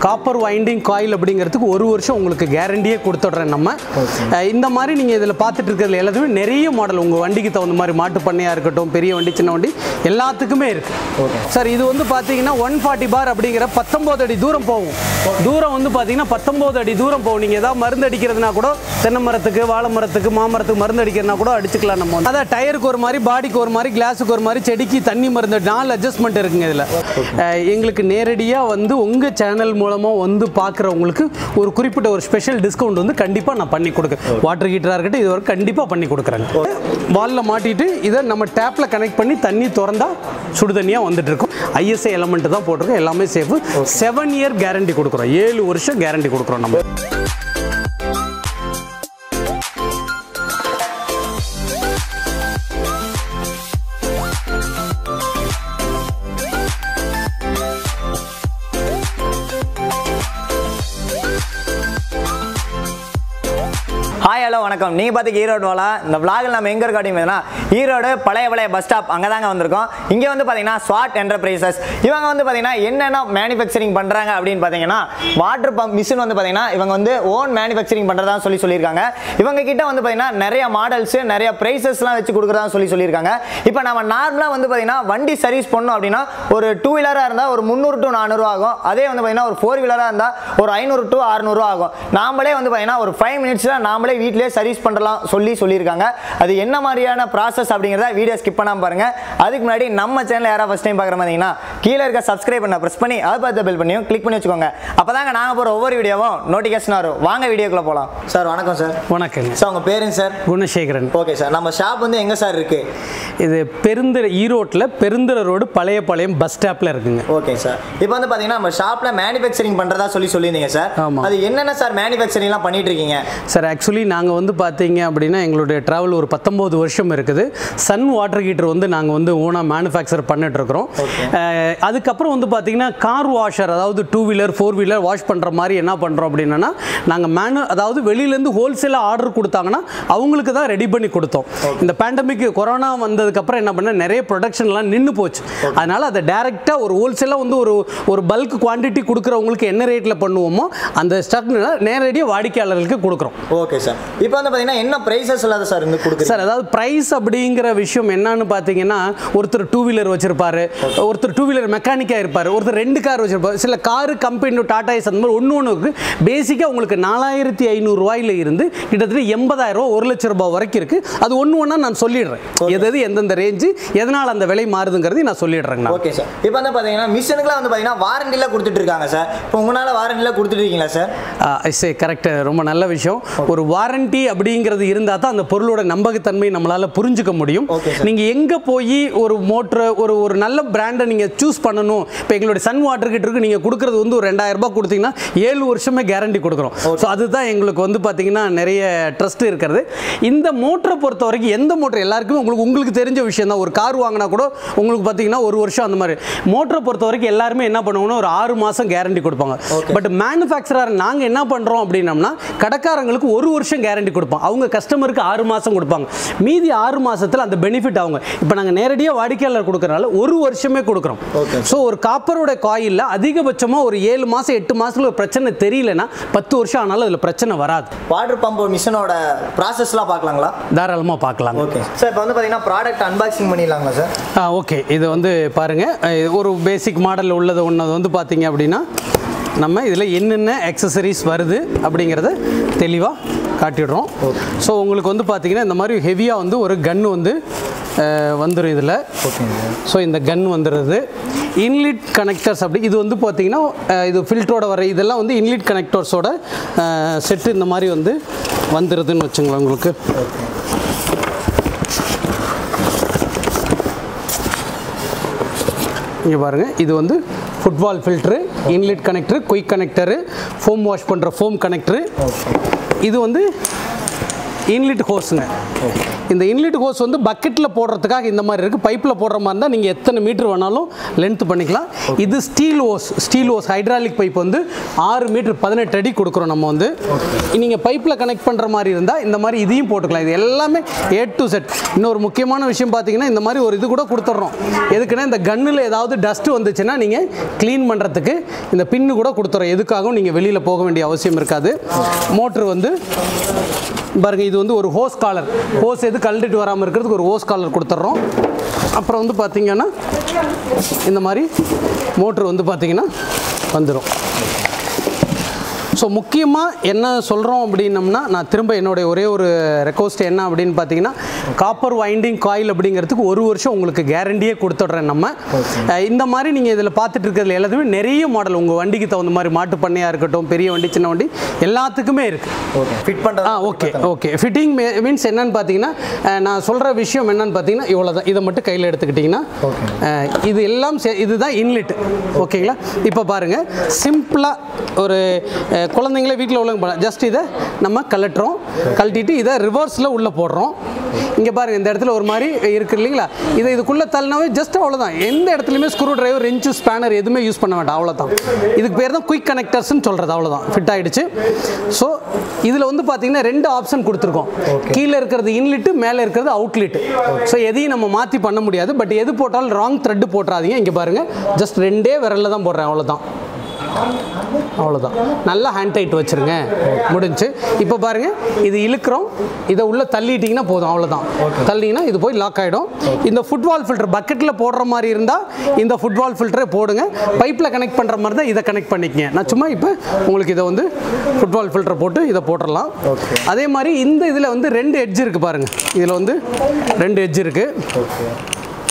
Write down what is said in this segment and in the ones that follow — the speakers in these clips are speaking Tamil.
காப்பர் வைண்டிங் காயில் அப்படிங்கிறதுக்கு ஒரு வருஷம் உங்களுக்கு கேரண்டியே கொடுத்துட்றேன் நம்ம அஹ் இந்த மாதிரி நீங்கள் இதில் பார்த்துட்டு இருக்கிறதுல எல்லாத்துமே நிறைய மாடல் உங்கள் வண்டிக்கு தகுந்த மாதிரி மாட்டு பண்ணையாக இருக்கட்டும் பெரிய வண்டி சின்ன வண்டி எல்லாத்துக்குமே இருக்குது சார் இது வந்து பார்த்தீங்கன்னா ஒன் ஃபார்ட்டி பார் அப்படிங்கிற பத்தொம்போது அடி தூரம் போகும் தூரம் வந்து பார்த்தீங்கன்னா பத்தொம்போது அடி தூரம் போகும் நீங்கள் ஏதாவது மருந்து அடிக்கிறதுனா கூட தென்னை மரத்துக்கு வாழை மரத்துக்கு மாமரத்துக்கு மருந்து அடிக்கிறதுனா கூட அடிச்சுக்கலாம் நம்ம வந்து. அதான் டயருக்கு ஒரு மாதிரி பாடிக்கு ஒரு மாதிரி கிளாஸுக்கு ஒரு மாதிரி செடிக்கு தண்ணி மருந்து நாலு அட்ஜஸ்ட்மெண்ட் இருக்குங்க இதில் எங்களுக்கு நேரடியாக வந்து உங்கள் சேனல் மூலமாக வந்து பார்க்குறவங்களுக்கு ஒரு குறிப்பிட்ட ஒரு ஸ்பெஷல் டிஸ்கவுண்ட் வந்து கண்டிப்பாக நான் பண்ணி கொடுக்குறேன் வாட்டர் ஹீட்டராக இருக்கட்டும் இது வரை கண்டிப்பாக பண்ணி கொடுக்குறேங்க வாலில் மாட்டிட்டு இதை நம்ம டேப்பில் கனெக்ட் பண்ணி தண்ணி திறந்தா சுடு தண்ணியாக வந்துட்டு இருக்கும் ஐஎஸ்ஐ எலமெண்ட் தான் போட்டிருக்கோம் எல்லாமே சேஃபு செவன் இயர் கேரண்டி கொடுக்குறோம் ஏழு வருஷம் கேரண்டி கொடுக்குறோம் நம்ம ஹாய் ஹலோ வணக்கம் நீங்கள் பார்த்துக்க ஈரோடு வாலா இந்த vlogல நம்ம எங்கே இருக்கோம் அப்படின்னா ஈரோடு பழைய பழைய பஸ் ஸ்டாப் அங்கே தாங்க வந்திருக்கோம் இங்கே வந்து பார்த்தீங்கன்னா ஸ்வாட் என்டர்பிரைசஸ் இவங்க வந்து பார்த்தீங்கன்னா என்னென்ன மேனுஃபேக்சரிங் பண்ணுறாங்க அப்படின்னு பார்த்தீங்கன்னா வாட்டர் பம்ப் மிஷின் வந்து பார்த்தீங்கன்னா இவங்க வந்து ஓன் மேனுஃபேக்சரிங் பண்ணுறதா சொல்லி சொல்லியிருக்காங்க இவங்க கிட்ட வந்து பார்த்தீங்கன்னா நிறைய மாடல்ஸ் நிறைய ப்ரைஸஸ்லாம் வச்சு கொடுக்குறதா சொல்லி சொல்லியிருக்காங்க இப்போ நம்ம நார்மலாக வந்து பார்த்தீங்கன்னா வண்டி சர்வீஸ் பண்ணோம் அப்படின்னா ஒரு டூ வீலராக இருந்தால் ஒரு முந்நூறு டு நானூறுவா ஆகும் அதே வந்து பார்த்தீங்கன்னா ஒரு ஃபோர் வீலராக இருந்தால் ஒரு ஐநூறு டு அறுநூறுவா ஆகும் நாமளே வந்து பார்த்தீங்கன்னா ஒரு ஃபைவ் மினிட்ஸில் நாமளே வீட்டிலே சர்வீஸ் பண்ணலாம் சொல்லி சொல்லியிருக்காங்க அது என்ன மாதிரியான ப்ராசஸ் அப்படிங்கிறத வீடியோ ஸ்கிப் பண்ணாமல் பாருங்க அதுக்கு முன்னாடி நம்ம சேனல் யாராவது ஃபஸ்ட் டைம் பார்க்குற மாதிரிங்கன்னா கீழே இருக்க சப்ஸ்கிரைப் பண்ண ப்ரெஸ் பண்ணி அது பார்த்து பெல் பண்ணியும் கிளிக் பண்ணி வச்சுக்கோங்க அப்போ தாங்க நாங்கள் போகிற ஒவ்வொரு வீடியோவும் நோட்டிஃபிகேஷன் வரும் வாங்க வீடியோக்குள்ளே போகலாம் சார் வணக்கம் சார் வணக்கங்க சார் உங்கள் பேருங்க சார் குணசேகரன் ஓகே சார் நம்ம ஷாப் வந்து எங்கே சார் இருக்குது இது பெருந்திர ஈரோட்டில் பெருந்திர ரோடு பழைய பாளையம் பஸ் ஸ்டாப்பில் இருக்குங்க ஓகே சார் இப்போ வந்து பார்த்தீங்கன்னா நம்ம ஷாப்பில் மேனுஃபேக்சரிங் பண்ணுறதா சொல்லி சொல்லியிருந்தீங்க சார் ஆமா. அது என்னென்ன சார் மேனுஃபேக்சரிங்லாம் பண்ணிட்டு இருக்கீங்க சார் ஆக்சுவலி நாங்கள் வந்து பார்த்தீங்க அப்படின்னா எங்களுடைய ட்ராவல் ஒரு பத்தொம்போது வருஷம் இருக்குது சன் வாட்டர் ஹீட்டர் வந்து நாங்கள் வந்து ஓனாக மேனுஃபேக்சர் பண்ணிட்டுருக்குறோம் அதுக்கப்புறம் வந்து பார்த்தீங்கன்னா கார் வாஷர் அதாவது two wheeler four wheeler wash பண்ணுற மாதிரி என்ன பண்ணுறோம் அப்படின்னா நாங்கள் மேனு அதாவது வெளியிலேருந்து ஹோல்சேலாக ஆர்டர் கொடுத்தாங்கன்னா அவங்களுக்கு தான் ரெடி பண்ணி கொடுத்தோம் இந்த பேண்டமிக் கொரோனா வந்ததுக்கப்புறம் என்ன பண்ண நிறைய ப்ரொடக்ஷன்லாம் நின்று போச்சு அதனால் அதை டேரெக்டாக ஒரு ஹோல்சேலாக வந்து ஒரு ஒரு பல்க் குவான்டிட்டி கொடுக்குறவங்களுக்கு என்ன ரேட்டில் பண்ணுவோமோ அந்த ஸ்டாக் நேரடியாக வாடிக்கையாளர்களுக்கு கொடுக்குறோம் ஓகே சார் இப்போ வந்து பார்த்தீங்கன்னா என்ன ப்ரைஸஸ் இல்லாத சார் இருந்து கொடுக்குறீங்க சார் அதாவது ப்ரைஸ் அப்படிங்கிற விஷயம் என்னன்னு பார்த்தீங்கன்னா ஒருத்தர் டூ வீலர் வச்சிருப்பாரு ஒருத்தர் டூ வீலர் மெக்கானிக்காக இருப்பார் ஒருத்தர் ரெண்டு கார் வச்சிருப்பாரு சில காரு கம்பெனி டாடா ஏஸ் அந்த மாதிரி ஒன்று ஒன்றுக்கு பேசிக்காக உங்களுக்கு நாலாயிரத்தி ஐநூறுரூவாயில இருந்து கிட்டத்தட்ட எண்பதாயிரம் ரூபா ஒரு லட்ச ரூபாய் வரைக்கும் இருக்குது அது ஒன்று ஒன்றா நான் சொல்லிடுறேன் எது எது எந்தெந்த ரேஞ்சு எதனால் அந்த விலை மாறுதுங்கிறது நான் சொல்லிடுறேங்க நான் ஓகே சார் இப்போ வந்து பார்த்தீங்கன்னா மிஷினுக்குலாம் வந்து பார்த்தீங்கன்னா வாரண்டிலாம் கொடுத்துட்டு இருக்காங்க சார் இப்போ உங்களால் வாரண்டிலாம் கொடுத்துட்டு இருக்கீங்களா சார் சே கரெக்ட் ரொம்ப நல்ல விஷயம் ஒரு வாரண்டி அப்படிங்கிறது இருந்தால் தான் அந்த பொருளோட நம்பகத்தன்மை நம்மளால் புரிஞ்சுக்க முடியும் Okay, sir. நீங்கள் எங்கே போய் ஒரு மோட்ரு ஒரு ஒரு நல்ல பிராண்டை நீங்கள் சூஸ் பண்ணணும் இப்போ எங்களுடைய சன் வாட்டர் கிட்டருக்கு நீங்கள் கொடுக்குறது வந்து ஒரு ரெண்டாயிரம் ரூபாய் கொடுத்தீங்கன்னா ஏழு வருஷமே கேரண்டி கொடுக்குறோம் ஸோ அதுதான் எங்களுக்கு வந்து பார்த்தீங்கன்னா நிறைய ட்ரஸ்ட் இருக்கிறது இந்த மோட்டரை பொறுத்த வரைக்கும் எந்த மோட்டர் எல்லாருக்குமே உங்களுக்கு உங்களுக்கு தெரிஞ்ச விஷயம் தான் ஒரு கார் வாங்கினா கூட உங்களுக்கு பார்த்தீங்கன்னா ஒரு வருஷம் அந்த மாதிரி மோட்டரை பொறுத்த வரைக்கும் எல்லாருமே என்ன பண்ணுவாங்கன்னா ஒரு ஆறு மாதம் கேரண்டி கொடுப்பாங்க பட் மேனுஃபேக்சரர் நாங்கள் என்ன பண்ணுறோம் அப்படின்னம்னா கடைக்காரங்களுக்கு ஒரு வருஷம் கேரண்டி கொடுப்போம் அவங்க கஸ்டமருக்கு ஆறு மாதம் கொடுப்பாங்க மீதி ஆறு மாசத்துல அந்த பெனிஃபிட் அவங்க இப்போ நாங்கள் நேரடியாக வாடிக்கையாளர் கொடுக்கறனால ஒரு வருஷமே கொடுக்குறோம் Okay. ஸோ ஒரு காப்பரோட காயிலில் அதிகபட்சமாக ஒரு ஏழு மாதம் எட்டு மாதத்துல ஒரு பிரச்சனை தெரியலனா பத்து வருஷம் ஆனாலும் அதில் பிரச்சனை வராது வாட்டர் பம்ப் மிஷினோட ப்ராசஸ்லாம் பார்க்கலாங்களா தாராளமாக பார்க்கலாம் ஓகே சார் இப்போ வந்து பார்த்தீங்கன்னா ப்ராடக்ட் அன்பாக்சிங் பண்ணிடலாங்களா சார் ஆ ஓகே இது வந்து பாருங்கள் ஒரு பேசிக் மாடல் உள்ளது ஒன்று வந்து பார்த்தீங்க அப்படின்னா நம்ம இதில் என்னென்ன அக்சசரிஸ் வருது அப்படிங்கிறத தெளிவாக காட்டிடுறோம் ஸோ உங்களுக்கு வந்து பார்த்தீங்கன்னா இந்த மாதிரி ஹெவியாக வந்து ஒரு கன் வந்து வந்துடும் இதில் ஓகேங்க ஸோ இந்த கன் வந்துடுது இன்லிட் கனெக்டர்ஸ் அப்படி இது வந்து பார்த்தீங்கன்னா அஹ், இது ஃபில்டரோட வர இதெல்லாம் வந்து இன்லிட் கனெக்டர்ஸோட செட்டு இந்த மாதிரி வந்து வந்துடுதுன்னு வச்சுங்களேன் உங்களுக்கு இங்கே பாருங்கள் இது வந்து foot valve filter inlet connector quick connector foam wash பண்ணுற ஃபோம் கனெக்டரு இது வந்து இன்லிட் ஹோஸுங்க இந்த இன்லிட் ஹோஸ் வந்து பக்கெட்டில் போடுறதுக்காக இந்த மாதிரி இருக்குது பைப்பில் போடுற மாதிரி இருந்தால் நீங்கள் எத்தனை மீட்டர் வேணாலும் லென்த் பண்ணிக்கலாம் இது steel hose steel hose hydraulic pipe வந்து ஆறு மீட்டர் பதினெட்டு அடி கொடுக்குறோம் நம்ம வந்து நீங்கள் பைப்பில் கனெக்ட் பண்ணுற மாதிரி இருந்தால் இந்த மாதிரி இதையும் போட்டுக்கலாம் இது எல்லாமே ஏ டு செட் இன்னொரு முக்கியமான விஷயம் பார்த்தீங்கன்னா இந்த மாதிரி ஒரு இது கூட கொடுத்துட்றோம் எதுக்குன்னா இந்த கன்னில் ஏதாவது டஸ்ட் வந்துச்சுன்னா நீங்கள் க்ளீன் பண்ணுறதுக்கு இந்த பின்னு கூட கொடுத்துறோம் எதுக்காகவும் நீங்கள் வெளியில் போக வேண்டிய அவசியம் இருக்காது மோட்ரு வந்து பாருங்க இது வந்து ஒரு ஹோஸ் காலர் ஹோஸ் எது கழட்டிட்டு வராமல் இருக்கிறதுக்கு ஒரு ஹோஸ் காலர் கொடுத்துட்றோம் அப்புறம் வந்து பார்த்தீங்கன்னா இந்த மாதிரி மோட்ரு வந்து பார்த்தீங்கன்னா வந்துடும் ஸோ முக்கியமாக என்ன சொல்கிறோம் அப்படின்னம்னா நான் திரும்ப என்னுடைய ஒரே ஒரு ரெக்வஸ்ட் என்ன அப்படின்னு பார்த்தீங்கன்னா காப்பர் வைண்டிங் காயில் அப்படிங்கிறதுக்கு ஒரு வருஷம் உங்களுக்கு கேரண்டியே கொடுத்துட்றேன் நம்ம அஹ் இந்த மாதிரி நீங்கள் இதில் பார்த்துட்டு இருக்கிறதுல எல்லாத்துமே நிறைய மாடல் உங்கள் வண்டிக்கு தகுந்த மாதிரி மாட்டு பண்ணையாக இருக்கட்டும் பெரிய வண்டி சின்ன வண்டி எல்லாத்துக்குமே இருக்குது ஓகே ஃபிட் பண்ணுறது ஆ ஓகே ஓகே ஃபிட்டிங் மீன்ஸ் என்னன்னு பார்த்தீங்கன்னா அஹ், நான் சொல்கிற விஷயம் என்னன்னு பார்த்தீங்கன்னா இவ்வளோ தான் இதை மட்டும் கையில் எடுத்துக்கிட்டிங்கன்னா அஹ், இது எல்லாம் சே- இதுதான் இன்லெட் ஓகேங்களா இப்போ பாருங்கள் சிம்பிளாக ஒரு அஹ், குழந்தைங்களே வீட்டில் உள்ளவங்க ஜஸ்ட் இதை நம்ம கலட்டுறோம் கழட்டிட்டு இதை ரிவர்ஸில் உள்ளே போடுறோம் இங்கே பாருங்கள் இந்த இடத்துல ஒரு மாதிரி இருக்கு இல்லைங்களா இதை இதுக்குள்ளே தள்ளினாவே ஜஸ்ட் அவ்வளோதான் எந்த இடத்துலையுமே ஸ்க்ரூ டிரைவர் ரெஞ்சு ஸ்பேனர் எதுவுமே யூஸ் பண்ண வேண்டாம் அவ்வளோதான் இதுக்கு பேர் தான் குயிக் கனெக்டர்ஸ்னு சொல்கிறது அவ்வளோதான் ஃபிட் ஆகிடுச்சு ஸோ இதில் வந்து பார்த்தீங்கன்னா ரெண்டு ஆப்ஷன் கொடுத்துருக்கோம் கீழே இருக்கிறது இன்லிட்டு மேலே இருக்கிறது அவுட்லிட் ஸோ எதையும் நம்ம மாற்றி பண்ண முடியாது பட் எது போட்டாலும் ராங் த்ரெட்டு போட்டுறாதீங்க இங்கே பாருங்கள் ஜஸ்ட் ரெண்டே விரலில் தான் போடுறேன் அவ்வளோதான் அவ்வளோதான் நல்லா ஹேண்ட் டைட் வச்சுருங்க முடிஞ்சு இப்போ பாருங்கள் இது இழுக்கிறோம் இதை உள்ளே தள்ளிட்டிங்கன்னா போதும் அவ்வளோதான் தள்ளிங்கன்னா இது போய் லாக் ஆகிடும் இந்த ஃபுட்பால் ஃபில்டர் பக்கெட்டில் போடுற மாதிரி இருந்தால் இந்த ஃபுட்பால் ஃபில்டரை போடுங்க பைப்பில் கனெக்ட் பண்ணுற மாதிரி தான் இதை கனெக்ட் பண்ணிக்கங்க நான் சும்மா இப்போ உங்களுக்கு இதை வந்து ஃபுட்பால் ஃபில்டர் போட்டு இதை போட்டுடலாம் அதே மாதிரி இந்த இதில் வந்து ரெண்டு எட்ஜ் இருக்குது பாருங்கள் இதில் வந்து ரெண்டு எட்ஜ் இருக்குது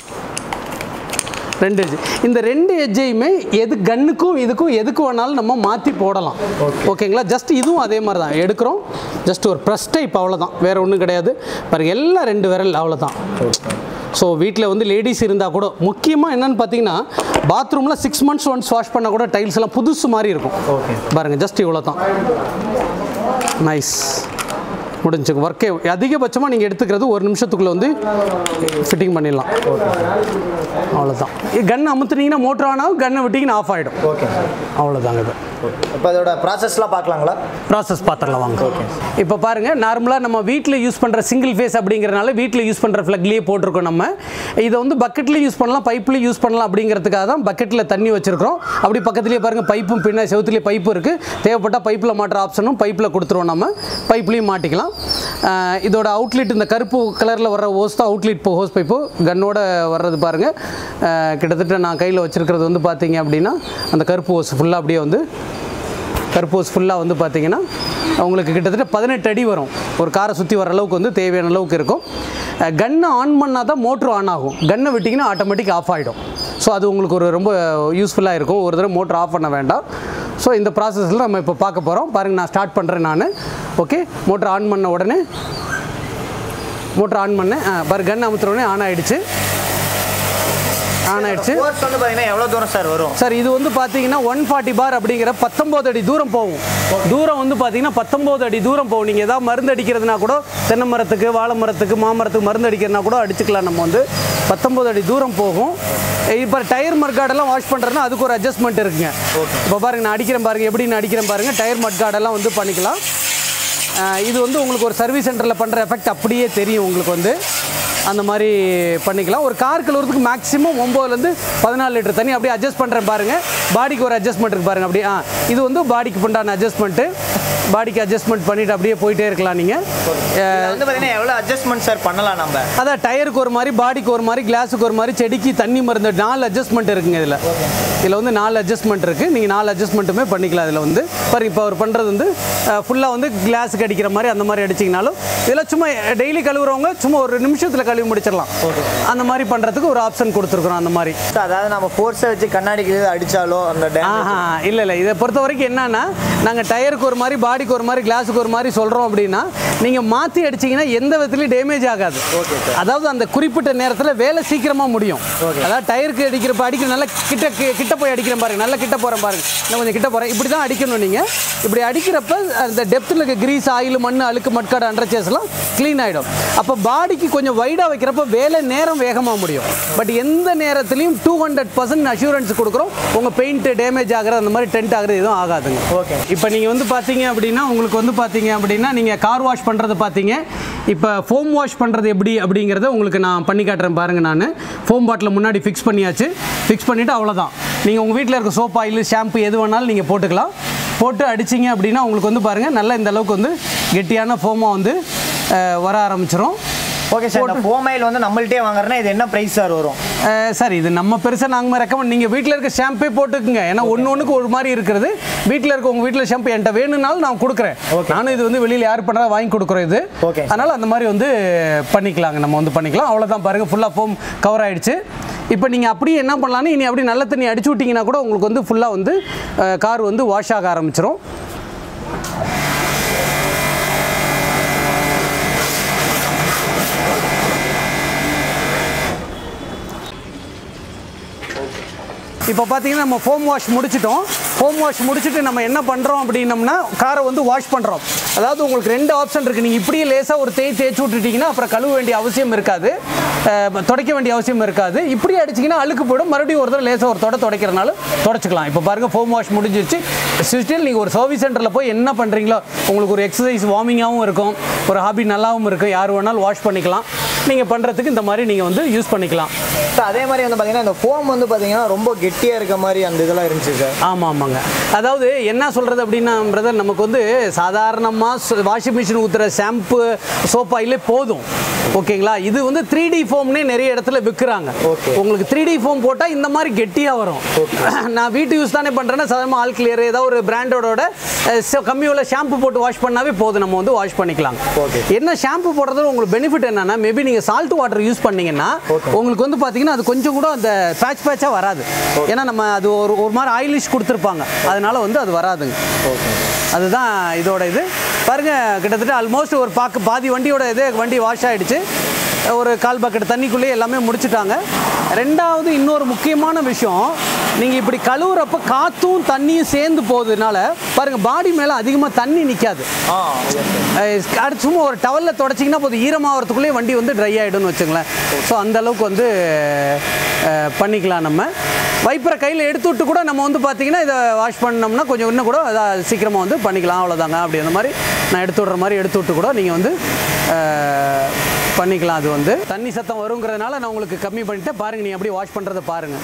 ரெண்டு எட்ஜ் இந்த ரெண்டு எட்ஜையுமே எது கன்னுக்கும் இதுக்கும் எதுக்கு வேணாலும் நம்ம மாற்றி போடலாம் ஓகேங்களா ஜஸ்ட் இதுவும் அதே மாதிரி தான் எடுக்கிறோம் ஜஸ்ட் ஒரு ப்ரெஸ் டைப் அவ்வளோதான் வேறு ஒன்றும் கிடையாது பாருங்க எல்லாம் ரெண்டு விரல் அவ்வளோதான் ஸோ வீட்டில் வந்து லேடிஸ் இருந்தால் கூட முக்கியமாக என்னன்னு பார்த்தீங்கன்னா பாத்ரூமில் சிக்ஸ் மந்த்ஸ் ஒன்ஸ் வாஷ் பண்ணால் கூட டைல்ஸ் எல்லாம் புதுசு மாதிரி இருக்கும் பாருங்கள் ஜஸ்ட் இவ்வளோ தான் நைஸ் முடிஞ்சு ஒர்க்கே அதிகபட்சமாக நீங்கள் எடுத்துக்கிறது ஒரு நிமிஷத்துக்குள்ளே வந்து ஃபிட்டிங் பண்ணிடலாம் அவ்வளோதான் கன் அமுத்துனீங்கன்னா மோட்டர் ஆன் ஆகும் கன்னை விட்டிங்கன்னா ஆஃப் ஆகிடும் ஓகே அவ்வளோதாங்க இது இப்போ அதோட ப்ராசஸ்லாம் பார்க்கலாங்களா ப்ராசஸ் பார்த்துடலாம் வாங்க இப்போ பாருங்கள் நார்மலாக நம்ம வீட்டில் யூஸ் பண்ணுற சிங்கிள் ஃபேஸ் அப்படிங்கிறனால வீட்டில் யூஸ் பண்ணுற ஃப்ளக்லேயே போட்டிருக்கோம் நம்ம இதை வந்து பக்கெட்லேயும் யூஸ் பண்ணலாம் பைப்லேயும் யூஸ் பண்ணலாம் அப்படிங்கிறதுக்காக தான் பக்கெட்டில் தண்ணி வச்சுருக்கிறோம் அப்படி பக்கத்துலேயே பாருங்கள் பைப்பும் பின்ன செவுத்துலேயே பைப்பு இருக்குது தேவைப்பட்டால் பைப்பில் மாட்டுற ஆப்ஷனும் பைப்பில் கொடுத்துருவோம் நம்ம பைப்லேயும் மாட்டிக்கலாம் ஆஹ் இதோட அவுட்லெட் இந்த கருப்பு கலரில் வர்ற ஹோஸ் தான் அவுட்லெட் ஹோஸ் பைப்பு கன்னோட வர்றது பாருங்கள் ஆஹ் கிட்டத்தட்ட நான் கையில் வச்சுருக்கிறது வந்து பார்த்தீங்க அப்படின்னா அந்த கருப்பு ஹோஸ் ஃபுல்லாக அப்படியே வந்து கர்பூஸ் ஃபுல்லாக வந்து பார்த்தீங்கன்னா உங்களுக்கு கிட்டத்தட்ட பதினெட்டு அடி வரும் ஒரு காரை சுற்றி வர அளவுக்கு வந்து தேவையான அளவுக்கு இருக்கும் கன்னை ஆன் பண்ணால் தான் மோட்ரு ஆன் ஆகும் கன்னை விட்டிங்கன்னா ஆட்டோமேட்டிக் ஆஃப் ஆகிடும் ஸோ அது உங்களுக்கு ஒரு ரொம்ப யூஸ்ஃபுல்லாக இருக்கும் ஒரு தடவை மோட்ரு ஆஃப் பண்ண வேண்டாம் ஸோ இந்த ப்ராசஸில் நம்ம இப்போ பார்க்க போகிறோம் பாருங்கள் நான் ஸ்டார்ட் பண்ணுறேன் நான் ஓகே மோட்ரு ஆன் பண்ண உடனே மோட்ரு ஆன் பண்ணேன் ஆ, பாரு கன் அமுத்துற உடனே ஆன் ஆகிடுச்சு ஆன் ஆயிடுச்சு ஃபோர்ஸ் வந்து பார்த்தீங்கன்னா எவ்வளோ தூரம் சார் வரும் சார் இது வந்து பார்த்தீங்கன்னா ஒன் ஃபார்ட்டி பார் அப்படிங்கிற பத்தொம்போது அடி தூரம் போகும் தூரம் வந்து பார்த்தீங்கன்னா பத்தொம்போது அடி தூரம் போகும் நீங்கள் ஏதாவது மருந்து அடிக்கிறதுனா கூட தென்னை மரத்துக்கு வாழை மரத்துக்கு மாமரத்துக்கு மருந்து அடிக்கிறதுனா கூட அடிச்சுக்கலாம் நம்ம வந்து பத்தொம்போது அடி தூரம் போகும் இப்போ டயர் மட்கார்டெல்லாம் வாஷ் பண்ணுறதுனா அதுக்கு ஒரு அட்ஜஸ்ட்மெண்ட் இருக்குங்க இப்போ பாருங்க நான் அடிக்கிறேன் பாருங்க எப்படி நான் அடிக்கிறேன் பாருங்க டயர் மட்கார்டெல்லாம் வந்து பண்ணிக்கலாம் அஹ் இது வந்து உங்களுக்கு ஒரு சர்வீஸ் சென்டரில் பண்ணுற எஃபெக்ட் அப்படியே தெரியும் உங்களுக்கு வந்து அந்த மாதிரி பண்ணிக்கலாம் ஒரு கார் கழுவுறதுக்கு மேக்ஸிமம் ஒம்போதுலேருந்து பதினாலு லிட்டர் தண்ணி அப்படியே அட்ஜஸ்ட் பண்ணுறேன் பாருங்கள் பாடிக்கு ஒரு அட்ஜஸ்ட்மெண்ட் இருக்கு பாருங்கள் அப்படியே ஆ இது வந்து பாடிக்கு உண்டான அட்ஜஸ்ட்மெண்ட்டு பாடிக்கு அட்ஜஸ்ட்மெண்ட் பண்ணிவிட்டு அப்படியே போயிட்டே இருக்கலாம் நீங்கள் இதுல வந்து பார்த்தீங்கன்னா எவ்வளோ அட்ஜஸ்ட்மெண்ட் சார் பண்ணலாம் நம்ம அதான் டயருக்கு ஒரு மாதிரி பாடிக்கு ஒரு மாதிரி கிளாஸுக்கு ஒரு மாதிரி செடிக்கு தண்ணி மருந்து நாலு அட்ஜஸ்ட்மெண்ட் இருக்குங்க இதில் இதில் வந்து நாலு அட்ஜஸ்ட்மெண்ட் இருக்குது நீங்கள் நாலு அட்ஜஸ்ட்மெண்ட்டுமே பண்ணிக்கலாம் இதில் வந்து பாருங்க இப்போ அவர் பண்ணுறது வந்து ஃபுல்லாக வந்து கிளாஸுக்கு அடிக்கிற மாதிரி அந்த மாதிரி அடிச்சிங்கனாலும் இதெல்லாம் சும்மா டெய்லி கழுவுறவங்க சும்மா ஒரு நிமிஷத்தில் கழுவி முடிச்சிடலாம் அந்த மாதிரி பண்ணுறதுக்கு ஒரு ஆப்ஷன் கொடுத்துருக்குறோம் அந்த மாதிரி அதாவது நம்ம ஃபோர்ஸை வச்சு கண்ணாடிக்கு அடிச்சாலோ அந்த டேமேஜ் ஆஹா இல்லை இல்லை இதை பொறுத்த வரைக்கும் என்னன்னா நாங்கள் டயருக்கு ஒரு மாதிரி பாடிக்கு ஒரு மாதிரி கிளாஸுக்கு ஒரு மாதிரி சொல்கிறோம் அப்படின்னா நீங்கள் மாற்றி அடிச்சீங்கன்னா எந்த விதத்துலையும் டேமேஜ் ஆகாது அதாவது அந்த குறிப்பிட்ட நேரத்தில் வேலை சீக்கிரமாக முடியும் அதாவது டயருக்கு அடிக்கிறப்ப அடிக்கிற நல்லா கிட்ட கி- கிட்ட போய் அடிக்கிறேன் பாருங்க நல்லா கிட்ட போகிறேன் பாருங்க நான் கொஞ்சம் கிட்ட போகிறேன் இப்படி தான் அடிக்கணும் நீங்கள் இப்படி அடிக்கிறப்ப அந்த டெப்த்தில் இருக்க கிரீஸ் ஆயில் மண் அழுக்கு மட்காடு அண்டர்ச்சேஸ்லாம் க்ளீன் ஆகிடும் அப்போ பாடிக்கு கொஞ்சம் வைடாக வைக்கிறப்ப வேலை நேரம் வேகமாக முடியும் பட் எந்த நேரத்துலையும் டூ ஹண்ட்ரட் பர்சன்ட் அஷூரன்ஸ் கொடுக்குறோம் உங்கள் பெயிண்ட் டேமேஜ் ஆகிறது அந்த மாதிரி டென்ட் ஆகிறது எதுவும் ஆகாதுங்க ஓகே இப்போ நீங்கள் வந்து பார்த்தீங்க அப்படின்னா உங்களுக்கு வந்து பார்த்தீங்க அப்படின்னா நீங்கள் கார் வாஷ் பண்ணுறது பார்த்தீங்க இப்போ ஃபோம் வாஷ் பண்ணுறது எப்படி அப்படிங்கிறத உங்களுக்கு நான் பண்ணி காட்டுறேன் பாருங்கள் நான் ஃபோம் பாட்டில் முன்னாடி ஃபிக்ஸ் பண்ணியாச்சு ஃபிக்ஸ் பண்ணிவிட்டு அவ்வளோதான் நீங்கள் உங்கள் வீட்டில் இருக்க சோப் ஆயில் ஷாம்பு எது வேணாலும் நீங்கள் போட்டுக்கலாம் போட்டு அடிச்சிங்க அப்படின்னா உங்களுக்கு வந்து பாருங்கள் நல்லா இந்த அளவுக்கு வந்து கெட்டியான ஃபோமாக வந்து அஹ், வர ஆரம்பிச்சிரும் ஓகே சார் இந்த ஃபோமைல் வந்து நம்மள்ட்டே வாங்குறேன்னா இது என்ன ப்ரைஸ் சார் வரும் அஹ் சார் இது நம்ம பெருசாக நாங்கள் ரெக்கமெண்ட் நீங்கள் வீட்டில் இருக்க ஷாம்பே போட்டுக்குங்க ஏன்னா ஒன்று ஒன்றுக்கு ஒரு மாதிரி இருக்கிறது வீட்டில் இருக்க உங்கள் வீட்டில் ஷாம்பு என்கிட்ட வேணும்னாலும் நான் கொடுக்குறேன் நானும் இது வந்து வெளியில் யார் பண்ணுறா வாங்கி கொடுக்குறோம் இது Okay. அதனால் அந்த மாதிரி வந்து பண்ணிக்கலாங்க நம்ம வந்து பண்ணிக்கலாம் அவ்வளோதான் பாருங்கள் ஃபுல்லாக ஃபோம் கவர் ஆயிடுச்சு இப்போ நீங்கள் அப்படியே என்ன பண்ணலான்னு இனி அப்படி நல்ல தண்ணி அடிச்சு விட்டிங்கன்னா கூட உங்களுக்கு வந்து ஃபுல்லாக வந்து கார் வந்து வாஷ் ஆக ஆரம்பிச்சிரும் இப்போ பார்த்தீங்கன்னா நம்ம ஃபோம் வாஷ் முடிச்சிட்டோம் ஃபோம் வாஷ் முடிச்சுட்டு நம்ம என்ன பண்ணுறோம் அப்படின்னம்னா காரை வந்து வாஷ் பண்ணுறோம் அதாவது உங்களுக்கு ரெண்டு ஆப்ஷன் இருக்குது நீங்கள் இப்படியே லேசாக ஒரு தேய் தேய்ச்சி விட்டுட்டீங்கன்னா அப்புறம் கழுவ வேண்டிய அவசியம் இருக்காது அஹ், துடைக்க வேண்டிய அவசியம் இருக்காது இப்படி அடிச்சிங்கன்னா அழுக்கு போயிடும் மறுபடியும் ஒரு தடவை லேசாக ஒரு தொட துடைக்கிறனால தொடச்சிக்கலாம் இப்போ பாருங்கள் ஃபோம் வாஷ் முடிஞ்சிருச்சு ஸ்டில் நீங்கள் ஒரு சர்வீஸ் சென்டரில் போய் என்ன பண்ணுறீங்களோ உங்களுக்கு ஒரு எக்ஸசைஸ் வார்மிங்காகவும் இருக்கும் ஒரு ஹாபி நல்லாவும் இருக்கும் யார் வேணாலும் வாஷ் பண்ணிக்கலாம் நீங்கள் பண்ணுறதுக்கு இந்த மாதிரி நீங்கள் வந்து யூஸ் பண்ணிக்கலாம் சார் அதே மாதிரி வந்து பார்த்தீங்கன்னா இந்த ஃபோம் வந்து பார்த்தீங்கன்னா ரொம்ப கெட்டியாக இருக்க மாதிரி அந்த இதெல்லாம் இருந்துச்சு சார் ஆமாம் ஆமாங்க அதாவது என்ன சொல்கிறது அப்படின்னா பிரதர் நமக்கு வந்து சாதாரணமாக வாஷிங் மிஷின் ஊற்றுற ஷாம்பு சோப் ஆயிலே போதும் ஓகேங்களா இது வந்து த்ரீ டி ஃபோம்னே நிறைய இடத்துல விற்கிறாங்க Okay. உங்களுக்கு த்ரீ டி ஃபோம் போட்டால் இந்த மாதிரி கெட்டியாக வரும் நான் வீட்டு யூஸ் தானே பண்ணுறேன்னா சாதாரணமாக ஆல் கிளியர் ஏதாவது ஒரு பிராண்டோட கம்மி உள்ள ஷாம்பு போட்டு வாஷ் பண்ணாவே போதும் நம்ம வந்து வாஷ் பண்ணிக்கலாம் Okay. என்ன ஷாம்பு போடுறதுல உங்களுக்கு பெனிஃபிட் என்னன்னா மேபி நீங்கள் சால்ட் வாட்டர் யூஸ் பண்ணீங்கன்னா உங்களுக்கு வந்து பார்த்தீங்கன்னா அது கொஞ்சம் கூட அந்த பேட்ச் பேட்சாக வராது ஏன்னா நம்ம அது ஒரு ஒரு மாதிரி ஆயிலிஷ் கொடுத்துருப்பாங்க அதனால வந்து அது வராதுங்க அதுதான் இதோட இது பாருங்க கிட்டத்தட்ட ஆல்மோஸ்ட் ஒரு பாக்கு பாதி வண்டியோட இது வண்டி வாஷ் ஆயிடுச்சு ஒரு கால் பக்கெட் தண்ணிக்குள்ளேயே எல்லாமே முடிச்சிட்டாங்க ரெண்டாவது இன்னொரு முக்கியமான விஷயம் நீங்கள் இப்படி கழுவுறப்ப காற்றும் தண்ணியும் சேர்ந்து போகுதுனால பாருங்க பாடி மேலே அதிகமாக தண்ணி நிற்காது ஆ அடுத்து சும்மா ஒரு டவலில் தொடச்சிங்கன்னா போதும் ஈரமாகறதுக்குள்ளேயே வண்டி வந்து ட்ரை ஆகிடும்னு வச்சுங்களேன் ஸோ அந்த அளவுக்கு வந்து அஹ், பண்ணிக்கலாம் நம்ம வைப்பரை கையில் எடுத்து விட்டு கூட நம்ம வந்து பார்த்தீங்கன்னா இதை வாஷ் பண்ணோம்னா கொஞ்சம் இன்னும் கூட அதை சீக்கிரமாக வந்து பண்ணிக்கலாம் அவ்வளோதாங்க அப்படி அந்த மாதிரி நான் எடுத்து விட்ற மாதிரி எடுத்து விட்டு கூட நீங்கள் வந்து அஹ், பண்ணிக்கலாம் அது வந்து தண்ணி சத்தம் வருங்கிறதுனால நான் உங்களுக்கு கம்மி பண்ணிட்டேன் பாருங்கள் நீ அப்படியே வாஷ் பண்ணுறதை பாருங்கள்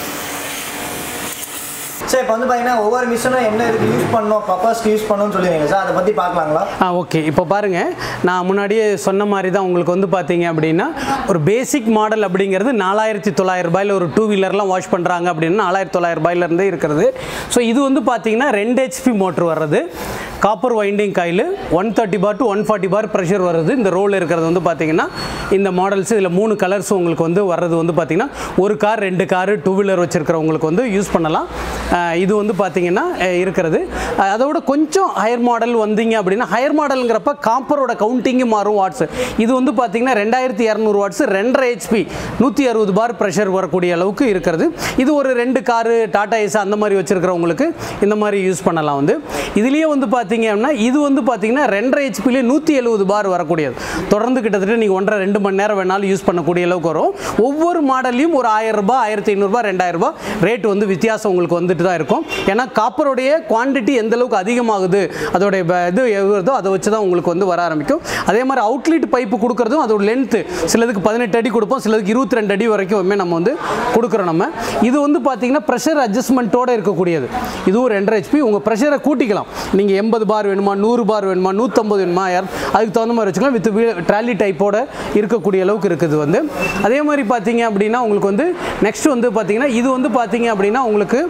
சார் இப்போ வந்து பார்த்தீங்கன்னா ஒவ்வொரு மிஷினும் என்ன இதுக்கு யூஸ் பண்ணணும் பர்பஸ்க்கு யூஸ் பண்ணணும்னு சொல்லுவீங்க சார் அதை பற்றி பார்க்கலாங்களா ஆ ஓகே இப்போ பாருங்கள் நான் முன்னாடியே சொன்ன மாதிரி தான் உங்களுக்கு வந்து பார்த்தீங்க அப்படின்னா ஒரு பேசிக் மாடல் அப்படிங்கிறது நாலாயிரத்தி தொள்ளாயிரம் ரூபாயில் ஒரு டூ வீலர்லாம் வாஷ் பண்ணுறாங்க அப்படின்னா நாலாயிரத்தி தொள்ளாயிரம் ரூபாயிலேருந்தே இருக்கிறது ஸோ இது வந்து பார்த்தீங்கன்னா ரெண்டு ஹெச்பி மோட்ரு வர்றது copper winding coil one thirty bar to one forty bar pressure வருது இந்த ரோல் இருக்கிறது வந்து பார்த்தீங்கன்னா இந்த மாடல்ஸ் இதில் மூணு கலர்ஸ் உங்களுக்கு வந்து வர்றது வந்து பார்த்தீங்கன்னா ஒரு கார் ரெண்டு காரு டூ வீலர் வச்சுருக்கிறவங்களுக்கு வந்து யூஸ் பண்ணலாம் அஹ் இது வந்து பார்த்தீங்கன்னா அஹ் இருக்கிறது அஹ் அதோட கொஞ்சம் ஹையர் மாடல் வந்தீங்க அப்படின்னா ஹையர் மாடலுங்கிறப்ப காப்பரோட கவுண்டிங்கு மாறும் வாட்ஸ் இது வந்து பார்த்தீங்கன்னா ரெண்டாயிரத்தி இரநூறு வாட்ஸ் ரெண்டரை ஹெச்பி நூற்றி அறுபது பார் ப்ரெஷர் வரக்கூடிய அளவுக்கு இருக்கிறது இது ஒரு ரெண்டு காரு டாடா ஏஸ் அந்த மாதிரி வச்சுருக்கிறவங்களுக்கு இந்த மாதிரி யூஸ் பண்ணலாம் வந்து இதுலேயே வந்து பார்த்தீங்க அப்படின்னா இது வந்து பார்த்தீங்கன்னா ரெண்டரை ஹெச்பிலே நூற்றி எழுபது பார் வரக்கூடியது தொடர்ந்து கிட்டத்தட்ட நீங்கள் ஒன்றரை ரெண்டு மணி நேரம் வேணாலும் யூஸ் பண்ணக்கூடிய அளவுக்கு வரும் ஒவ்வொரு மாடல்லையும் ஒரு ஆயிரம் ரூபாய் ஆயிரத்தி ஐநூறுரூபா ரெண்டாயிரம் ரூபாய் ரேட் வந்து வித்தியாசம் உங்களுக்கு வந்துட்டு தான் இருக்கும் ஏன்னா காப்பருடைய குவாண்டிட்டி எந்த அளவுக்கு அதிகமாகுது அதோடைய ப- இது எவ்வளோ அதை வச்சு தான் உங்களுக்கு வந்து வர ஆரம்பிக்கும் அதே மாதிரி அவுட்லெட் பைப்பு கொடுக்குறதும் அதோட லென்த்து சிலதுக்கு பதினெட்டு அடி கொடுப்போம் சிலதுக்கு இருபத்தி ரெண்டு அடி வரைக்கும் நம்ம வந்து கொடுக்குறோம் நம்ம இது வந்து பார்த்தீங்கன்னா ப்ரெஷர் அட்ஜஸ்ட்மெண்ட்டோடு இருக்கக்கூடியது இதுவும் ரெண்டரை ஹெச்பி உங்கள் ப்ரெஷரை கூட்டிக்கலாம் நீங்கள் எண்பது பார் வேணுமா நூறு பார் வேணுமா நூற்றம்பது வேணுமா யார் அதுக்கு தகுந்த மாதிரி வச்சுக்கலாம் வித் ட்ராலி டைப்போட இருக்கக்கூடிய அளவுக்கு இருக்குது வந்து அதே மாதிரி பார்த்தீங்க அப்படின்னா உங்களுக்கு வந்து நெக்ஸ்ட் வந்து பார்த்தீங்கன்னா இது வந்து பார்த்தீங்க அப்படின்னா உங்களுக்கு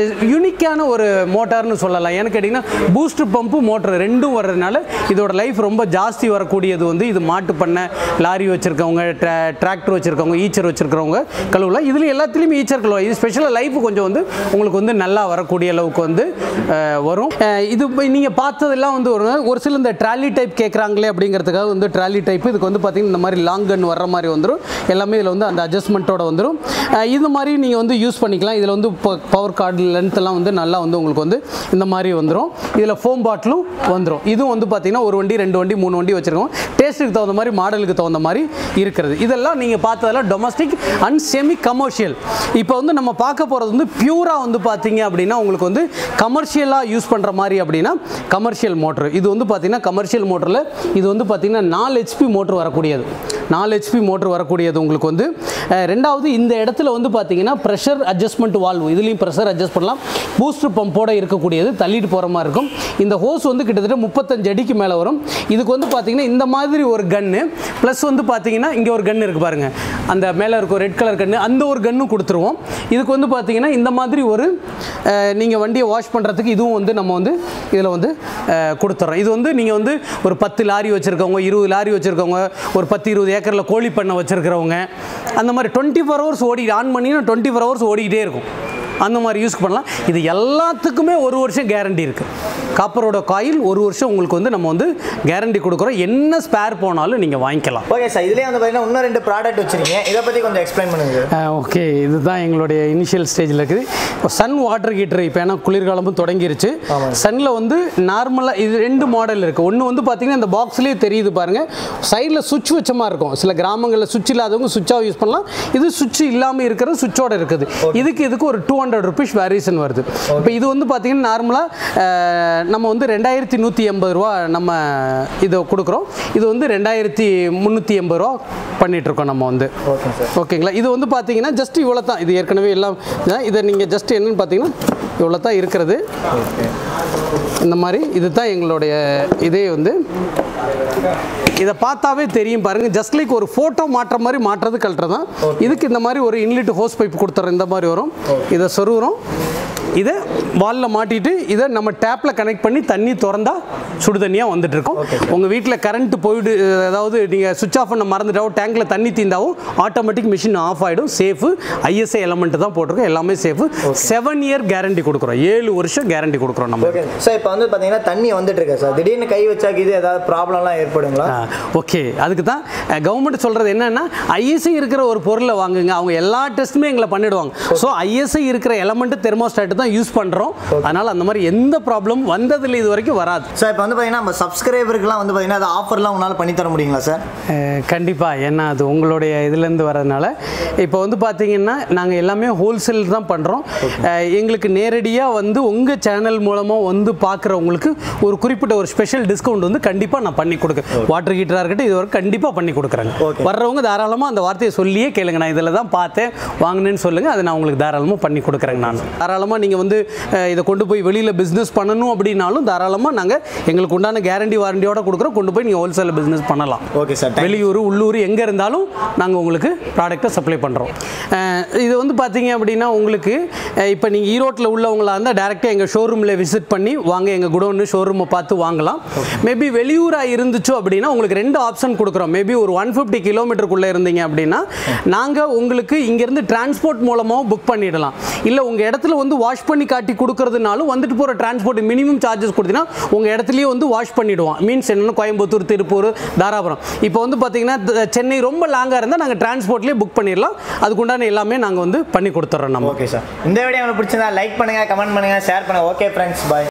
யூனிக்கான ஒரு மோட்டார்னு சொல்லலாம் ஏன்னு கேட்டிங்கன்னா பூஸ்ட் பம்பு மோட்டர் ரெண்டும் வர்றதுனால இதோட லைஃப் ரொம்ப ஜாஸ்தி வரக்கூடியது வந்து இது மாட்டு பண்ணை லாரி வச்சுருக்கவங்க டிராக்டர் வச்சுருக்கவங்க ஈச்சர் வச்சுருக்கிறவங்க கழுவலாம் இதில் எல்லாத்துலேயுமே ஈச்சர் கழுவலாம் இது ஸ்பெஷலாக லைஃப் கொஞ்சம் வந்து உங்களுக்கு வந்து நல்லா வரக்கூடிய அளவுக்கு வந்து அஹ், வரும் அஹ், இது நீங்கள் பார்த்ததெல்லாம் வந்து ஒரு ஒரு சில இந்த ட்ராலி டைப் கேட்குறாங்களே அப்படிங்கிறதுக்காக வந்து ட்ராலி டைப் இதுக்கு வந்து பார்த்தீங்கன்னா இந்த மாதிரி லாங் கன் வர்ற மாதிரி வந்துடும் எல்லாமே இதில் வந்து அந்த அட்ஜஸ்ட்மெண்ட்டோட வந்துடும் அஹ், இது மாதிரி நீங்கள் வந்து யூஸ் பண்ணிக்கலாம் இதில் வந்து பவர் கார்டு லென்த்தெல்லாம் வந்து நல்லா வந்து உங்களுக்கு வந்து இந்த மாதிரி வந்துடும் இதில் ஃபோம் பாட்டிலும் வந்துடும் இதுவும் வந்து பார்த்தீங்கன்னா ஒரு வண்டி ரெண்டு வண்டி மூணு வண்டி வச்சுருக்கோம் டேஸ்ட்டுக்கு தகுந்த மாதிரி மாடலுக்கு தகுந்த மாதிரி இருக்கிறது இதெல்லாம் நீங்கள் பார்த்ததெல்லாம் டொமஸ்டிக் அண்ட் செமி கமர்ஷியல் இப்போ வந்து நம்ம பார்க்க போகிறது வந்து பியூராக வந்து பார்த்தீங்க அப்படின்னா உங்களுக்கு வந்து கமர்ஷியலாக யூஸ் பண்ணுற மாதிரி அப்படின்னா கமர்ஷியல் மோட்ரு இது வந்து பார்த்தீங்கன்னா கமர்ஷியல் மோட்டரில் இது வந்து பார்த்தீங்கன்னா நாலு ஹெச்பி மோட்ரு வரக்கூடியது நாலு ஹெச்பி மோட்ரு வரக்கூடியது உங்களுக்கு வந்து அஹ், ரெண்டாவது இந்த இடத்துல வந்து பார்த்தீங்கன்னா ப்ரெஷர் அட்ஜஸ்ட்மெண்ட் வால்வு இதுலேயும் ப்ரெஷர் அட்ஜஸ்ட் பண்ணலாம் பூஸ்டர் பம்போட இருக்கக்கூடியது தள்ளிட்டு போகிற மாதிரி இருக்கும் இந்த ஹோஸ் வந்து கிட்டத்தட்ட முப்பத்தஞ்சு அடிக்கு மேலே வரும் இதுக்கு வந்து பார்த்தீங்கன்னா இந்த மாதிரி ஒரு கன்று ப்ளஸ் வந்து பார்த்தீங்கன்னா இங்கே ஒரு கன்று இருக்குது பாருங்கள் அந்த மேலே இருக்கும் ரெட் கலர் கன்று அந்த ஒரு கன்னும் கொடுத்துருவோம் இதுக்கு வந்து பார்த்தீங்கன்னா இந்த மாதிரி ஒரு நீங்கள் வண்டியை வாஷ் பண்ணுறதுக்கு இதுவும் வந்து நம்ம வந்து இதில் வந்து அஹ், கொடுத்துட்றோம் இது வந்து நீங்கள் வந்து ஒரு பத்து லாரி வச்சுருக்கவங்க இருபது லாரி வச்சுருக்கவங்க ஒரு பத்து இருபது ஏக்கரில் கோழி பண்ணை வச்சுருக்கிறவங்க அந்த மாதிரி டுவெண்ட்டி ஃபோர் ஹவர்ஸ் ஓடி ஆன் பண்ணினா டுவெண்ட்டி ஃபோர் ஹவர்ஸ் ஓடிக்கிட்டே இருக்கும் அந்த மாதிரி யூஸ் பண்ணலாம் இது எல்லாத்துக்குமே ஒரு வருஷம் கேரண்டி இருக்குது காப்பரோட காயில் ஒரு வருஷம் உங்களுக்கு வந்து நம்ம வந்து கேரண்டி கொடுக்குறோம் என்ன ஸ்பேர் போனாலும் நீங்கள் வாங்கிக்கலாம் ஓகே சார் இதுலேயே வந்து பார்த்தீங்கன்னா இன்னும் ரெண்டு ப்ராடக்ட் வச்சிருக்கீங்க இதை பற்றி கொஞ்சம் எக்ஸ்பிளைன் பண்ணுங்க சார் ஓகே இதுதான் எங்களுடைய இனிஷியல் ஸ்டேஜில் இருக்குது இப்போ சன் வாட்டர் ஹீட்டர் இப்போ ஏன்னா குளிர்காலமும் தொடங்கிருச்சு சன்னில் வந்து நார்மலாக இது ரெண்டு மாடல் இருக்குது ஒன்று வந்து பார்த்தீங்கன்னா இந்த பாக்ஸ்லேயே தெரியுது பாருங்கள் சைடில் சுவிட்ச் வச்ச மாதிரி இருக்கும் சில கிராமங்களில் சுவிட்ச் இல்லாதவங்க சுவிட்சாக யூஸ் பண்ணலாம் இது சுவிட்ச் இல்லாமல் இருக்கிறது சுவிட்சோட இருக்குது இதுக்கு இதுக்கு ஒரு டூ ஹண்ட்ரட் ருபீஸ் வேரியேஷன் வருது இப்போ இது வந்து பார்த்தீங்கன்னா நார்மலாக நம்ம வந்து ரெண்டாயிரத்தி நூற்றி எண்பது ரூபா நம்ம இதை கொடுக்குறோம் இது வந்து ரெண்டாயிரத்தி முந்நூற்றி எண்பது ரூபா பண்ணிகிட்ருக்கோம் நம்ம வந்து ஓகே சார் ஓகேங்களா இது வந்து பார்த்தீங்கன்னா ஜஸ்ட் இவ்வளோ தான் இது ஏற்கனவே எல்லாம் இதான். இதை நீங்கள் ஜஸ்ட் என்னன்னு பார்த்தீங்கன்னா இவ்வளோ தான் இருக்கிறது இந்த மாதிரி இது தான் எங்களுடைய இதே வந்து இதை பார்த்தாவே தெரியும் பாருங்க ஜஸ்ட் லைக் ஒரு ஃபோட்டோ மாட்டுற மாதிரி மாட்டுறது கழட்டுறது தான் இதுக்கு இந்த மாதிரி ஒரு இன்லிட் ஹோஸ் பைப் கொடுத்துறோம் இந்த மாதிரி வரும் இதை சொருகுறோம் இதை வாலில் மாட்டிட்டு இதை நம்ம டேப்பில் கனெக்ட் பண்ணி தண்ணி திறந்தா சுடு தண்ணியாக வந்துட்டு இருக்கோம் உங்கள் வீட்டில் கரண்ட் போயிடு அதாவது நீங்கள் சுவிச் ஆஃப் பண்ண மறந்துட்டாவோ டேங்க்கில் தண்ணி தீந்தாவும் ஆட்டோமேட்டிக் மிஷின் ஆஃப் ஆகிடும் சேஃபு ஐஎஸ்ஐ எலமெண்ட் தான் போட்டிருக்கோம் எல்லாமே சேஃபு செவன் இயர் கேரண்டி கொடுக்குறோம் ஏழு வருஷம் கேரண்டி கொடுக்குறோம் நம்ம ஓகே சார் இப்போ வந்து பார்த்தீங்கன்னா தண்ணி வந்துட்டு இருக்கு சார் திடீர்னு கை வச்சாக்க இது ஏதாவது ப்ராப்ளம்லாம் ஏற்படுங்களா ஓகே அதுக்கு தான் கவர்மெண்ட் சொல்கிறது என்னன்னா ஐஎஸ்ஐ இருக்கிற ஒரு பொருளை வாங்குங்க அவங்க எல்லா டெஸ்ட்டுமே எங்களை பண்ணிடுவாங்க ஸோ ஐஎஸ்ஐ இருக்கிற எலமெண்ட் தெர்மோஸ்டாட் தான் யூஸ் பண்ணுறோம் அதனால் அந்த மாதிரி எந்த ப்ராப்ளம் வந்ததில்லை இது வரைக்கும் வராது சார் இப்போ வந்து பார்த்தீங்கன்னா நம்ம சப்ஸ்கிரைபருக்குலாம் வந்து பார்த்தீங்கன்னா அது ஆஃபர்லாம் உங்களால் பண்ணி தர முடியுங்களா சார் கண்டிப்பாக ஏன்னா அது உங்களுடைய இதுலேருந்து வரதுனால இப்போ வந்து பார்த்தீங்கன்னா நாங்கள் எல்லாமே ஹோல்சேல் தான் பண்ணுறோம் எங்களுக்கு நேரடியாக வந்து உங்கள் சேனல் மூலமாக வந்து பார்க்குறவங்களுக்கு ஒரு குறிப்பிட்ட ஒரு ஸ்பெஷல் டிஸ்கவுண்ட் வந்து கண்டிப்பாக நான் பண்ணி கொடுக்குறேன் வாட்டர் ஹீட்டராக இருக்கட்டும் இது வரைக்கும் கண்டிப்பாக பண்ணி கொடுக்குறேங்க Okay. வர்றவங்க தாராளமாக அந்த வார்த்தையை சொல்லியே கேளுங்க நான் இதில் தான் பார்த்தேன் வாங்கினேன்னு சொல்லுங்கள் அதை நான் உங்களுக்கு தாராளமாக பண்ணி கொடுக்குறேங்க நான் தாராளமாக நீங்கள் வந்து அஹ், இதை கொண்டு போய் வெளியில் பிஸ்னஸ் பண்ணணும் அப்படின்னாலும் தாராளமாக நாங்கள் எங்களுக்கு உண்டான கேரண்டி வாரண்டியோட கொடுக்குறோம் கொண்டு போய் நீங்கள் ஹோல்சேலில் பிஸ்னஸ் பண்ணலாம் ஓகே சார் வெளியூர் உள்ளூர் எங்கே இருந்தாலும் நாங்கள் உங்களுக்கு ப்ராடக்ட்டை சப்ளை பண்ணுறோம் இது வந்து பார்த்தீங்க அப்படின்னா உங்களுக்கு இப்போ நீங்கள் ஈரோட்டில் உள்ளவங்களா இருந்தால் டேரெக்டாக எங்கள் ஷோரூமில் விசிட் பண்ணி வாங்க எங்கள் குடோன்னு ஷோரூமை பார்த்து வாங்கலாம் மேபி வெளியூராக இருந்துச்சோ அப்படின்னா உங்களுக்கு ரெண்டு ஆப்ஷன் கொடுக்குறோம் மேபி ஒரு ஒன் ஃபிஃப்டி கிலோமீட்டருக்குள்ளே இருந்தீங்க அப்படின்னா நாங்கள் உங்களுக்கு இங்கேருந்து டிரான்ஸ்போர்ட் மூலமாகவும் புக் பண்ணிடலாம் இல்லை உங்கள் இடத்துல வந்து வாஷ் பண்ணி காட்டி கொடுக்கறதுனாலும் வந்துட்டு போகிற டிரான்ஸ்போர்ட் மினிமம் சார்ஜஸ் கொடுத்தீங்கன்னா உங்கள் இடத்துலயே வந்து வாஷ் பண்ணிவிடுவோம் மீன்ஸ் என்னென்னா கோயம்புத்தூர் திருப்பூர் தாராபுரம் இப்போ வந்து பார்த்தீங்கன்னா த- சென்னை ரொம்ப லாங்காக இருந்தால் நாங்கள் டிரான்ஸ்போர்ட்லேயே புக் பண்ணிடலாம் அதுக்குண்டான எல்லாமே நாங்கள் வந்து பண்ணி கொடுத்துட்றோம் நம்ம ஓகே சார் இந்த வீடியோ உங்களுக்கு பிடிச்சிருந்தா லைக் பண்ணுங்க கமெண்ட் பண்ணுங்க ஷேர் பண்ணுங்க ஓகே ஃப்ரெண்ட்ஸ் பாய்